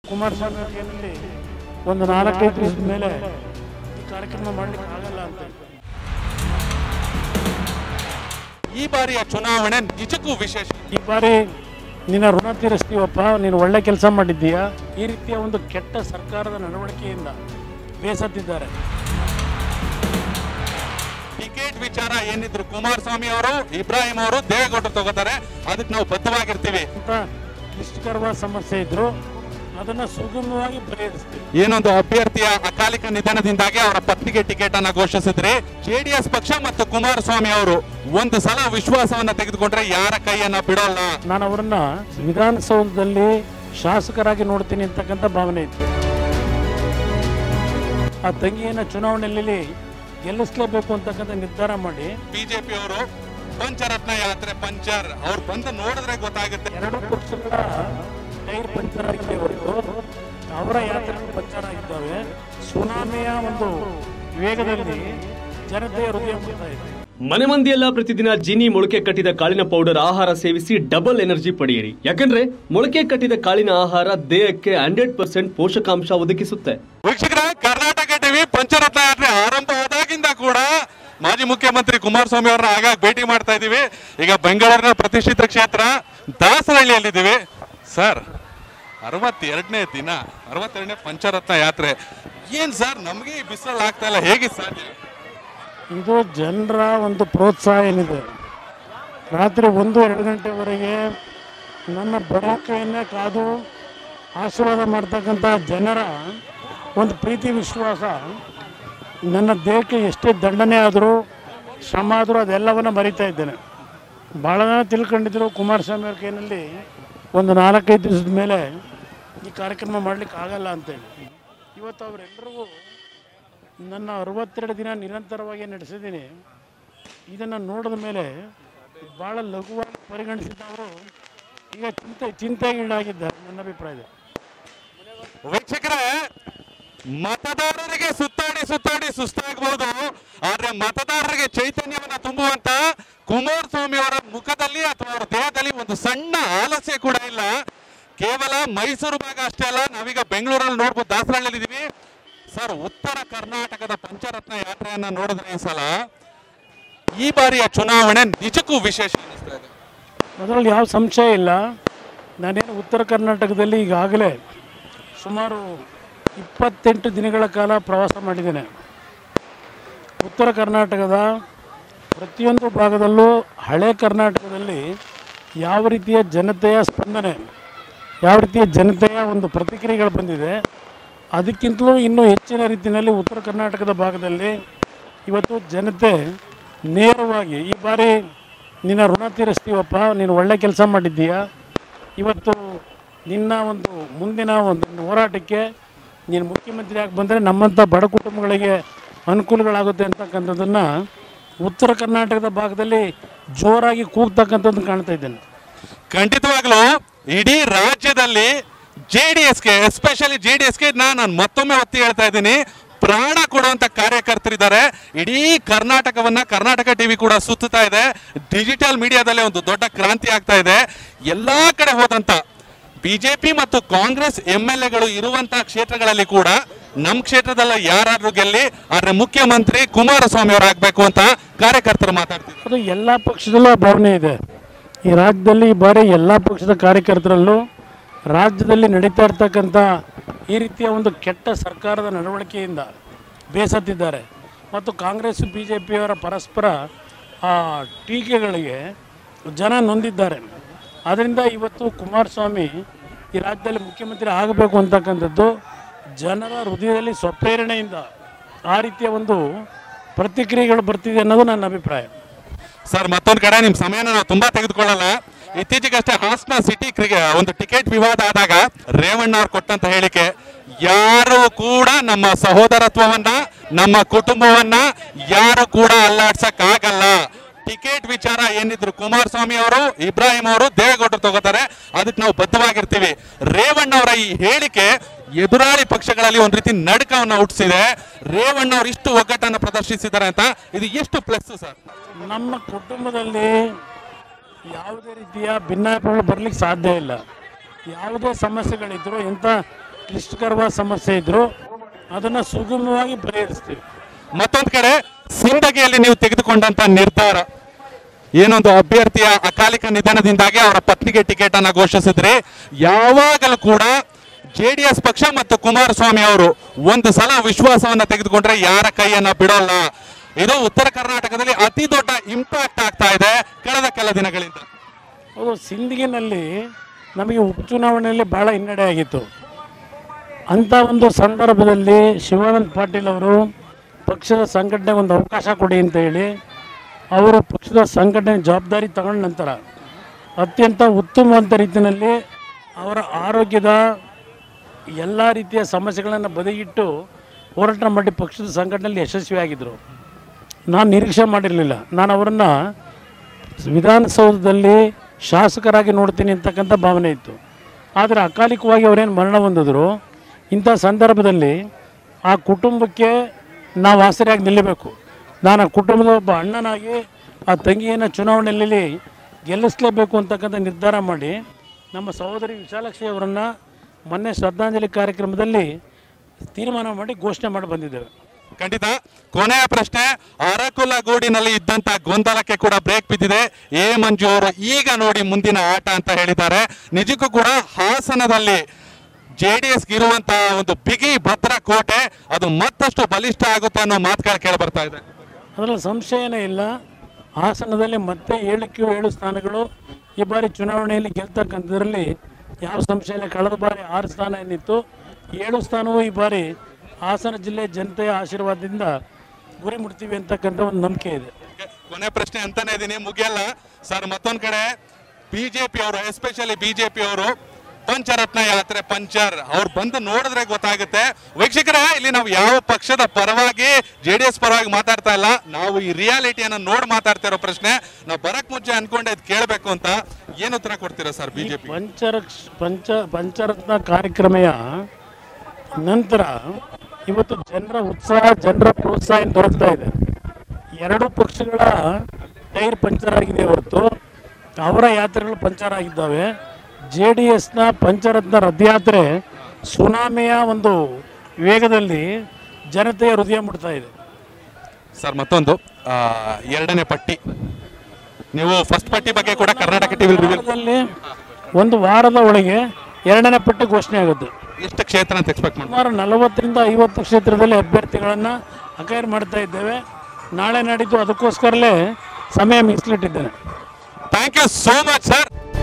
ಕುಮಾರಸ್ವಾಮಿ ಅವರಿಗೆ ಒಂದು ನಾಲ್ಕೈದು ದಿವಸದ ಮೇಲೆ ಈ ಕಾರ್ಯಕ್ರಮ ಮಾಡಲಿಕ್ಕೆ ಆಗಲ್ಲ ಅಂತ ಈ ಬಾರಿಯ ಚುನಾವಣೆ ನಿಜಕ್ಕೂ ವಿಶೇಷ ಈ ಬಾರಿ ನಿನ್ನ ಋಣ ತೀರಿಸ್ತೀವಪ್ಪ ನೀನು ಒಳ್ಳೆ ಕೆಲಸ ಮಾಡಿದ್ದೀಯಾ ಈ ರೀತಿಯ ಒಂದು ಕೆಟ್ಟ ಸರ್ಕಾರದ ನಡವಳಿಕೆಯಿಂದ ಬೇಸತ್ತಿದ್ದಾರೆ ಟಿಕೆಟ್ ವಿಚಾರ ಏನಿದ್ರು ಕುಮಾರಸ್ವಾಮಿ ಅವರು ಇಬ್ರಾಹಿಂ ಅವರು ದೇವೇಗೌಡರು ತಗೋತಾರೆ ಅದಕ್ಕೆ ನಾವು ಬದ್ಧವಾಗಿರ್ತೀವಿ ಅಂತ ಕ್ಲಿಷ್ಟಕರವಾದ ಸಮಸ್ಯೆ ಇದ್ರು ಅದನ್ನು ಸುಗಮವಾಗಿ ಬಗೆಹರಿಸ್ತೀವಿ ಏನೊಂದು ಅಭ್ಯರ್ಥಿಯ ಅಕಾಲಿಕ ನಿಧನದಿಂದಾಗಿ ಅವರ ಪತ್ನಿಗೆ ಟಿಕೆಟ್ ಅನ್ನ ಘೋಷಿಸಿದ್ರಿ ಜೆಡಿಎಸ್ ಪಕ್ಷ ಮತ್ತು ಕುಮಾರಸ್ವಾಮಿ ಅವರು ಒಂದು ಸಲ ವಿಶ್ವಾಸವನ್ನ ತೆಗೆದುಕೊಂಡ್ರೆ ಯಾರ ಕೈಯನ್ನ ಬಿಡೋಲ್ಲ ನಾನು ಅವರನ್ನ ವಿಧಾನಸೌಧದಲ್ಲಿ ಶಾಸಕರಾಗಿ ನೋಡ್ತೀನಿ ಅಂತಕ್ಕಂಥ ಭಾವನೆ ಇತ್ತು ಆ ತಂಗಿಯನ್ನ ಚುನಾವಣೆಯಲ್ಲಿ ಗೆಲ್ಲಿಸ್ಲೇಬೇಕು ಅಂತಕ್ಕಂಥ ನಿರ್ಧಾರ ಮಾಡಿ ಬಿಜೆಪಿ ಅವರು ಪಂಚರತ್ನ ಯಾತ್ರೆ ಪಂಚರ್ ಅವ್ರು ಬಂದು ನೋಡಿದ್ರೆ ಗೊತ್ತಾಗುತ್ತೆ ಎರಡು ಪಕ್ಷಗಳ ಟೈರ್ ಪಂಚರ್ ಆಗಿದೆ ಹೊರತು ಅವರ ಯಾತ್ರೆಗಳು ಪಂಚರ್ ಆಗಿದ್ದಾವೆ ಸುನಾಮಿಯ ಒಂದು ವೇಗದಲ್ಲಿ ಜನತೆಯ ಹೃದಯ ಮುಟ್ತಾ ಇದೆ ಮನೆ ಮಂದಿಯೆಲ್ಲ ಪ್ರತಿದಿನ ಜೀನಿ ಮೊಳಕೆ ಕಟ್ಟಿದ ಕಾಳಿನ ಪೌಡರ್ ಆಹಾರ ಸೇವಿಸಿ ಡಬಲ್ ಎನರ್ಜಿ ಪಡೆಯಿರಿ ಯಾಕಂದ್ರೆ ಮೊಳಕೆ ಕಟ್ಟಿದ ಕಾಳಿನ ಆಹಾರ ದೇಹಕ್ಕೆ ಹಂಡ್ರೆಡ್ ಪರ್ಸೆಂಟ್ ಪೋಷಕಾಂಶ ಒದಗಿಸುತ್ತೆ ವೀಕ್ಷಕರ ಕರ್ನಾಟಕ ಟಿವಿ ಪಂಚರತ್ನ ಯಾತ್ರೆ ಆರಂಭ ಆದಾಗಿಂದ ಕೂಡ ಮಾಜಿ ಮುಖ್ಯಮಂತ್ರಿ ಕುಮಾರಸ್ವಾಮಿ ಅವರನ್ನ ಆಗಾಗ ಭೇಟಿ ಮಾಡ್ತಾ ಇದ್ದೀವಿ ಈಗ ಬೆಂಗಳೂರಿನ ಪ್ರತಿಷ್ಠಿತ ಕ್ಷೇತ್ರ ದಾಸರಹಳ್ಳಿಯಲ್ಲಿದ್ದೀವಿ ಸರ್ ಅರವತ್ತೆರಡನೇ ದಿನ ಅರವತ್ತೆರಡನೇ ಪಂಚರತ್ನ ಯಾತ್ರೆ ಏನ್ ಸರ್ ನಮಗೆ ಈ ಬಿಸಿಲಲ್ಲಿ ಆಗ್ತಾ ಇಲ್ಲ ಹೇಗೆ ಸಾಧ್ಯ ಇದು ಜನರ ಒಂದು ಪ್ರೋತ್ಸಾಹ ಏನಿದೆ ರಾತ್ರಿ ಒಂದು ಎರಡು ಗಂಟೆವರೆಗೆ ನನ್ನ ಬರೋಕೆಯನ್ನೇ ಕಾದು ಆಶೀರ್ವಾದ ಮಾಡ್ತಕ್ಕಂಥ ಜನರ ಒಂದು ಪ್ರೀತಿ ವಿಶ್ವಾಸ ನನ್ನ ದೇಹಕ್ಕೆ ಎಷ್ಟೇ ದಂಡನೆ ಆದರೂ ಶ್ರಮ ಆದರೂ ಅದೆಲ್ಲವನ್ನು ಮರಿತಾ ಇದ್ದೇನೆ ಭಾಳ ಜನ ತಿಳ್ಕೊಂಡಿದ್ರು ಕುಮಾರಸ್ವಾಮಿ ಅವ್ರ ಕೈನಲ್ಲಿ ಒಂದು ನಾಲ್ಕೈದು ದಿವಸದ ಮೇಲೆ ಈ ಕಾರ್ಯಕ್ರಮ ಮಾಡಲಿಕ್ಕೆ ಆಗಲ್ಲ ಅಂತೇಳಿ ಇವತ್ತು ಅವರೆಲ್ಲರಿಗೂ ನನ್ನ ಅರವತ್ತೆರಡು ದಿನ ನಿರಂತರವಾಗಿ ನಡೆಸಿದ್ದೀನಿ ಇದನ್ನು ನೋಡಿದ ಮೇಲೆ ಭಾಳ ಲಘುವಾಗಿ ಪರಿಗಣಿಸಿದವರು ಈಗ ಚಿಂತೆ ಚಿಂತೆಗೀಡಾಗಿದ್ದಾರೆ ನನ್ನ ಅಭಿಪ್ರಾಯದ ವೀಕ್ಷಕರೇ ಮತದಾರರಿಗೆ ಸುತ್ತಾಡಿ ಸುತ್ತಾಡಿ ಸುಸ್ತಾಗಬಹುದು ಆದ್ರೆ ಮತದಾರರಿಗೆ ಚೈತನ್ಯವನ್ನ ತುಂಬುವಂತ ಕುಮಾರಸ್ವಾಮಿ ಅವರ ಮುಖದಲ್ಲಿ ಅಥವಾ ಅವರ ದೇಹದಲ್ಲಿ ಒಂದು ಸಣ್ಣ ಆಲಸ್ಯ ಕೂಡ ಇಲ್ಲ ಕೇವಲ ಮೈಸೂರು ಭಾಗ ಅಷ್ಟೇ ಅಲ್ಲ ನಾವೀಗ ಬೆಂಗಳೂರಲ್ಲಿ ನೋಡ್ಬೋದು ದಾಸರಳ್ಳಿಯಲ್ಲಿ ಇದೀವಿ ಸರ್ ಉತ್ತರ ಕರ್ನಾಟಕದ ಪಂಚರತ್ನ ಯಾತ್ರೆಯನ್ನ ನೋಡಿದ್ರೆ ಈ ಸಲ ಈ ಬಾರಿಯ ಚುನಾವಣೆ ನಿಜಕ್ಕೂ ವಿಶೇಷ ಅನಿಸ್ತಾ ಇದೆ ಅದರಲ್ಲಿ ಯಾವ ಸಂಶಯ ಇಲ್ಲ ನಾನೇನು ಉತ್ತರ ಕರ್ನಾಟಕದಲ್ಲಿ ಈಗಾಗಲೇ ಸುಮಾರು ಇಪ್ಪತ್ತೆಂಟು ದಿನಗಳ ಕಾಲ ಪ್ರವಾಸ ಮಾಡಿದ್ದೇನೆ ಉತ್ತರ ಕರ್ನಾಟಕದ ಪ್ರತಿಯೊಂದು ಭಾಗದಲ್ಲೂ ಹಳೆ ಕರ್ನಾಟಕದಲ್ಲಿ ಯಾವ ರೀತಿಯ ಜನತೆಯ ಸ್ಪಂದನೆ ಯಾವ ರೀತಿಯ ಜನತೆಯ ಒಂದು ಪ್ರತಿಕ್ರಿಯೆಗಳು ಬಂದಿದೆ ಅದಕ್ಕಿಂತಲೂ ಇನ್ನೂ ಹೆಚ್ಚಿನ ರೀತಿಯಲ್ಲಿ ಉತ್ತರ ಕರ್ನಾಟಕದ ಭಾಗದಲ್ಲಿ ಇವತ್ತು ಜನತೆ ನೇರವಾಗಿ ಈ ಬಾರಿ ನಿನ್ನ ಋಣ ತೀರಿಸ್ತೀವಪ್ಪ ನೀನು ಒಳ್ಳೆ ಕೆಲಸ ಮಾಡಿದ್ದೀಯಾ ಇವತ್ತು ನಿನ್ನ ಒಂದು ಮುಂದಿನ ಒಂದು ಹೋರಾಟಕ್ಕೆ ನೀನು ಮುಖ್ಯಮಂತ್ರಿ ಆಗಿ ಬಂದರೆ ನಮ್ಮಂಥ ಬಡ ಕುಟುಂಬಗಳಿಗೆ ಅನುಕೂಲಗಳಾಗುತ್ತೆ ಅಂತಕ್ಕಂಥದ್ದನ್ನು ಉತ್ತರ ಕರ್ನಾಟಕದ ಭಾಗದಲ್ಲಿ ಜೋರಾಗಿ ಕೂಗ್ತಕ್ಕಂಥದ್ದು ಕಾಣ್ತಾ ಇದ್ದೇನೆ ಖಂಡಿತವಾಗ್ಲೂ ಇಡೀ ರಾಜ್ಯದಲ್ಲಿ ಜೆ ಡಿ ಎಸ್ಗೆ ಎಸ್ಪೆಷಲಿ ಜೆ ಡಿ ಎಸ್ಗೆ ನಾನು ಮತ್ತೊಮ್ಮೆ ಒತ್ತಿ ಹೇಳ್ತಾ ಇದ್ದೀನಿ ಪ್ರಾಣ ಕೊಡುವಂತ ಕಾರ್ಯಕರ್ತರಿದ್ದಾರೆ ಇಡೀ ಕರ್ನಾಟಕವನ್ನ ಕರ್ನಾಟಕ ಟಿವಿ ಕೂಡ ಸುತ್ತುತ್ತಾ ಇದೆ ಡಿಜಿಟಲ್ ಮೀಡಿಯಾದಲ್ಲಿ ಒಂದು ದೊಡ್ಡ ಕ್ರಾಂತಿ ಆಗ್ತಾ ಇದೆ ಎಲ್ಲಾ ಕಡೆ ಹೋದಂತ ಬಿಜೆಪಿ ಮತ್ತು ಕಾಂಗ್ರೆಸ್ ಎಂ ಎಲ್ ಎಗಳು ಇರುವಂತ ಕ್ಷೇತ್ರಗಳಲ್ಲಿ ಕೂಡ ನಮ್ಮ ಕ್ಷೇತ್ರದಲ್ಲ ಯಾರಾದ್ರೂ ಗೆಲ್ಲಿ ಆದ್ರೆ ಮುಖ್ಯಮಂತ್ರಿ ಕುಮಾರಸ್ವಾಮಿ ಅವರಾಗಬೇಕು ಅಂತ ಕಾರ್ಯಕರ್ತರು ಮಾತಾಡ್ತಿದ್ದಾರೆ ಅದು ಎಲ್ಲ ಪಕ್ಷದಲ್ಲೂ ಆ ಭಾವನೆ ಇದೆ ಈ ರಾಜ್ಯದಲ್ಲಿ ಈ ಬಾರಿ ಎಲ್ಲ ಪಕ್ಷದ ಕಾರ್ಯಕರ್ತರಲ್ಲೂ ರಾಜ್ಯದಲ್ಲಿ ನಡೀತಾ ಇರ್ತಕ್ಕಂಥ ಈ ರೀತಿಯ ಒಂದು ಕೆಟ್ಟ ಸರ್ಕಾರದ ನಡವಳಿಕೆಯಿಂದ ಬೇಸತ್ತಿದ್ದಾರೆ ಮತ್ತು ಕಾಂಗ್ರೆಸ್ ಬಿ ಜೆ ಪಿಯವರ ಪರಸ್ಪರ ಆ ಟೀಕೆಗಳಿಗೆ ಜನ ನೊಂದಿದ್ದಾರೆ ಆದ್ದರಿಂದ ಇವತ್ತು ಕುಮಾರಸ್ವಾಮಿ ಈ ರಾಜ್ಯದಲ್ಲಿ ಮುಖ್ಯಮಂತ್ರಿ ಆಗಬೇಕು ಅಂತಕ್ಕಂಥದ್ದು ಜನರ ಹೃದಯದಲ್ಲಿ ಸ್ವಪ್ರೇರಣೆಯಿಂದ ಆ ರೀತಿಯ ಒಂದು ಪ್ರತಿಕ್ರಿಯೆಗಳು ಬರ್ತಿದೆ ಅನ್ನೋದು ನನ್ನ ಅಭಿಪ್ರಾಯ ಸರ್ ಮತ್ತೊಂದು ಕಡೆ ನಿಮ್ ಸಮಯನ ನಾವು ತುಂಬಾ ತೆಗೆದುಕೊಳ್ಳಲ್ಲ ಇತ್ತೀಚೆಗಷ್ಟೇ ಹಾಸನ ಸಿಟಿ ಕ್ರಿಕೆ ಒಂದು ಟಿಕೆಟ್ ವಿವಾದ ಆದಾಗ ರೇವಣ್ಣ ಅವ್ರು ಕೊಟ್ಟಂತ ಹೇಳಿಕೆ ಯಾರು ಕೂಡ ನಮ್ಮ ಸಹೋದರತ್ವವನ್ನ ನಮ್ಮ ಕುಟುಂಬವನ್ನ ಯಾರು ಕೂಡ ಅಲ್ಲಾಡ್ಸಕ್ ಆಗಲ್ಲ ಟಿಕೆಟ್ ವಿಚಾರ ಏನಿದ್ರು ಕುಮಾರಸ್ವಾಮಿ ಅವರು ಇಬ್ರಾಹಿಂ ಅವರು ದೇವೇಗೌಡರು ತಗೋತಾರೆ ಅದಕ್ಕೆ ನಾವು ಬದ್ಧವಾಗಿರ್ತೀವಿ ರೇವಣ್ಣ ಅವರ ಈ ಹೇಳಿಕೆ ಎದುರಾಳಿ ಪಕ್ಷಗಳಲ್ಲಿ ಒಂದ್ ರೀತಿ ನಡುಕವನ್ನ ಹುಟ್ಟಿಸಿದೆ ರೇವಣ್ಣ ಅವರು ಇಷ್ಟು ಒಗ್ಗಟ್ಟನ್ನು ಪ್ರದರ್ಶಿಸಿದ್ದಾರೆ ಅಂತ ಇದು ಎಷ್ಟು ಪ್ಲಸ್ ಸರ್ ನಮ್ಮ ಕುಟುಂಬದಲ್ಲಿ ಯಾವುದೇ ರೀತಿಯ ಭಿನ್ನಾಭಿಪ್ರಾಯಗಳು ಬರಲಿಕ್ಕೆ ಸಾಧ್ಯ ಇಲ್ಲ ಯಾವುದೇ ಸಮಸ್ಯೆಗಳಿದ್ದರೂ ಇಂಥ ಕ್ಲಿಷ್ಟಕರವಾದ ಸಮಸ್ಯೆ ಇದ್ದರೂ ಅದನ್ನು ಸುಗಮವಾಗಿ ಪರಿಹರಿಸ್ತೀವಿ ಮತ್ತೊಂದು ಕಡೆ ಸಿಂದಗಿಯಲ್ಲಿ ನೀವು ತೆಗೆದುಕೊಂಡಂತ ನಿರ್ಧಾರ ಏನೊಂದು ಅಭ್ಯರ್ಥಿಯ ಅಕಾಲಿಕ ನಿಧನದಿಂದಾಗಿ ಅವರ ಪತ್ನಿಗೆ ಟಿಕೆಟ್ ಅನ್ನ ಘೋಷಿಸಿದ್ರಿ ಯಾವಾಗಲೂ ಕೂಡ ಜೆ ಡಿ ಎಸ್ ಪಕ್ಷ ಮತ್ತು ಕುಮಾರಸ್ವಾಮಿ ಅವರು ಒಂದು ಸಲ ವಿಶ್ವಾಸವನ್ನ ತೆಗೆದುಕೊಂಡ್ರೆ ಯಾರ ಕೈಯನ್ನ ಬಿಡೋಲ್ಲ ಇದು ಉತ್ತರ ಕರ್ನಾಟಕದಲ್ಲಿ ಅತಿ ದೊಡ್ಡ ಇಂಪ್ಯಾಕ್ಟ್ ಆಗ್ತಾ ಇದೆ ಕಳೆದ ಕೆಲ ದಿನಗಳಿಂದ ಅದು ಸಿಂದಗಿನಲ್ಲಿ ನಮಗೆ ಉಪಚುನಾವಣೆಯಲ್ಲಿ ಭಾಳ ಹಿನ್ನಡೆ ಆಗಿತ್ತು ಅಂಥ ಒಂದು ಸಂದರ್ಭದಲ್ಲಿ ಶಿವಾನಂದ ಪಾಟೀಲ್ ಅವರು ಪಕ್ಷದ ಸಂಘಟನೆಗೆ ಒಂದು ಅವಕಾಶ ಕೊಡಿ ಅಂತ ಹೇಳಿ ಅವರು ಪಕ್ಷದ ಸಂಘಟನೆ ಜವಾಬ್ದಾರಿ ತಗೊಂಡ ನಂತರ ಅತ್ಯಂತ ಉತ್ತಮವಾದ ರೀತಿಯಲ್ಲಿ ಅವರ ಆರೋಗ್ಯದ ಎಲ್ಲ ರೀತಿಯ ಸಮಸ್ಯೆಗಳನ್ನು ಬದಿಗಿಟ್ಟು ಹೋರಾಟ ಮಾಡಿ ಪಕ್ಷದ ಸಂಘಟನೆಯಲ್ಲಿ ಯಶಸ್ವಿಯಾಗಿದ್ದರು ನಾನು ನಿರೀಕ್ಷೆ ಮಾಡಿರಲಿಲ್ಲ ನಾನು ಅವರನ್ನು ವಿಧಾನಸೌಧದಲ್ಲಿ ಶಾಸಕರಾಗಿ ನೋಡ್ತೀನಿ ಅಂತಕ್ಕಂಥ ಭಾವನೆ ಇತ್ತು ಆದರೆ ಅಕಾಲಿಕವಾಗಿ ಅವರೇನು ಮರಣ ಹೊಂದಿದ್ರು ಇಂಥ ಸಂದರ್ಭದಲ್ಲಿ ಆ ಕುಟುಂಬಕ್ಕೆ ನಾವು ಆಸರೆಯಾಗಿ ನಿಲ್ಲಬೇಕು ನಾನು ಆ ಕುಟುಂಬದ ಒಬ್ಬ ಅಣ್ಣನಾಗಿ ಆ ತಂಗಿಯನ್ನು ಚುನಾವಣೆಯಲ್ಲಿ ಗೆಲ್ಲಿಸಲೇಬೇಕು ಅಂತಕ್ಕಂಥ ನಿರ್ಧಾರ ಮಾಡಿ ನಮ್ಮ ಸಹೋದರಿ ವಿಶಾಲಾಕ್ಷಿ ಅವರನ್ನು ಮೊನ್ನೆ ಶ್ರದ್ಧಾಂಜಲಿ ಕಾರ್ಯಕ್ರಮದಲ್ಲಿ ತೀರ್ಮಾನ ಮಾಡಿ ಘೋಷಣೆ ಮಾಡಿ ಬಂದಿದ್ದೇವೆ ಖಂಡಿತ ಕೊನೆಯ ಪ್ರಶ್ನೆ ಅರಕುಲಗೂಡಿನಲ್ಲಿ ಇದ್ದಂತ ಗೊಂದಲಕ್ಕೆ ಕೂಡ ಬ್ರೇಕ್ ಬಿದ್ದಿದೆ ಎ ಮಂಜು ಅವರು ಈಗ ನೋಡಿ ಮುಂದಿನ ಆಟ ಅಂತ ಹೇಳಿದ್ದಾರೆ ನಿಜಕ್ಕೂ ಕೂಡ ಹಾಸನದಲ್ಲಿ ಜೆ ಡಿ ಎಸ್ ಇರುವಂತಹ ಒಂದು ಬಿಗಿ ಭದ್ರ ಕೋಟೆ ಅದು ಮತ್ತಷ್ಟು ಬಲಿಷ್ಠ ಆಗುತ್ತೆ ಅನ್ನೋ ಮಾತುಗಳು ಕೇಳಿ ಬರ್ತಾ ಇದೆ ಅದರಲ್ಲಿ ಸಂಶಯನೇ ಇಲ್ಲ ಹಾಸನದಲ್ಲಿ ಮತ್ತೆ ಏಳಕ್ಕೆ ಏಳು ಸ್ಥಾನಗಳು ಈ ಬಾರಿ ಚುನಾವಣೆಯಲ್ಲಿ ಗೆಲ್ತಕ್ಕಂಥದ್ರಲ್ಲಿ ಯಾವ ಸಂಶಯ ಇಲ್ಲ ಕಳೆದ ಬಾರಿ ಆರು ಸ್ಥಾನ ಏನಿತ್ತು ಏಳು ಸ್ಥಾನವೂ ಈ ಬಾರಿ ಹಾಸನ ಜಿಲ್ಲೆ ಜನತೆಯ ಆಶೀರ್ವಾದದಿಂದ ಗುರಿ ಮುಟ್ತೀವಿ ಅಂತಕ್ಕಂಥ ಒಂದು ನಂಬಿಕೆ ಇದೆ ಕೊನೆ ಪ್ರಶ್ನೆ ಅಂತಾನೆ ಇದೀನಿ ಮುಗಿಯಲ್ಲ ಸರ್ ಮತ್ತೊಂದ್ ಕಡೆ ಬಿಜೆಪಿ ಅವರು ಎಸ್ಪೆಷಲಿ ಬಿಜೆಪಿ ಅವರು ಪಂಚರತ್ನ ಯಾತ್ರೆ ಪಂಚರ್ ಅವ್ರು ಬಂದು ನೋಡಿದ್ರೆ ಗೊತ್ತಾಗುತ್ತೆ ವೀಕ್ಷಕರೇ ಇಲ್ಲಿ ನಾವು ಯಾವ ಪಕ್ಷದ ಪರವಾಗಿ ಜೆ ಡಿ ಎಸ್ ಪರವಾಗಿ ಮಾತಾಡ್ತಾ ಇಲ್ಲ ನಾವು ಈ ರಿಯಾಲಿಟಿಯನ್ನ ನೋಡಿ ಮಾತಾಡ್ತಾ ಇರೋ ಪ್ರಶ್ನೆ ನಾವು ಬರಕ್ ಮುಂಚೆ ಅನ್ಕೊಂಡೆ ಇದು ಕೇಳಬೇಕು ಅಂತ ಏನು ಉತ್ತರ ಕೊಡ್ತೀರಾ ಸರ್ ಬಿಜೆಪಿ ಪಂಚರಕ್ಷ ಪಂಚ ಪಂಚರತ್ನ ಕಾರ್ಯಕ್ರಮೆಯ ನಂತರ ಇವತ್ತು ಜನರ ಉತ್ಸಾಹ ಜನರ ಪ್ರೋತ್ಸಾಹ ಏನ್ ದೊರಕ್ತಾ ಇದೆ ಎರಡು ಪಕ್ಷಗಳ ಟೈರ್ ಪಂಚರ್ ಆಗಿದೆ ಹೊರತು ಅವರ ಯಾತ್ರೆಗಳು ಪಂಚರ್ ಆಗಿದ್ದಾವೆ ಜೆ ಡಿ ಎಸ್ನ ಪಂಚರತ್ನ ರಥಯಾತ್ರೆ ಸುನಾಮಿಯ ಒಂದು ವೇಗದಲ್ಲಿ ಜನತೆಯ ಹೃದಯ ಮುಟ್ತಾ ಇದೆ ಸರ್ ಮತ್ತೊಂದು ಆ, ಎರಡನೇ ಪಟ್ಟಿ ನೀವು ಫಸ್ಟ್ ಪಟ್ಟಿ ಬಗ್ಗೆ ಕೂಡ ಕರ್ನಾಟಕ ಟಿವಿ ರಿವ್ಯೂ ವಾರದಲ್ಲಿ ಒಂದು ವಾರದ ಒಳಗೆ ಎರಡನೇ ಪಟ್ಟಿ ಘೋಷಣೆ ಆಗುತ್ತೆ ಎಷ್ಟು ಕ್ಷೇತ್ರ ಅಂತ ಎಕ್ಸ್ಪೆಕ್ಟ್ ಮಾಡಿ ಸುಮಾರು ನಲವತ್ತರಿಂದ ಐವತ್ತು ಕ್ಷೇತ್ರದಲ್ಲಿ ಅಭ್ಯರ್ಥಿಗಳನ್ನು ಅಕೈರ್ ಮಾಡ್ತಾ ಇದ್ದೇವೆ ನಾಳೆ ನಾಡಿದ್ದು ಅದಕ್ಕೋಸ್ಕರಲೇ ಸಮಯ ಮೀಸಲಿಟ್ಟಿದ್ದೇನೆ thank you so much sir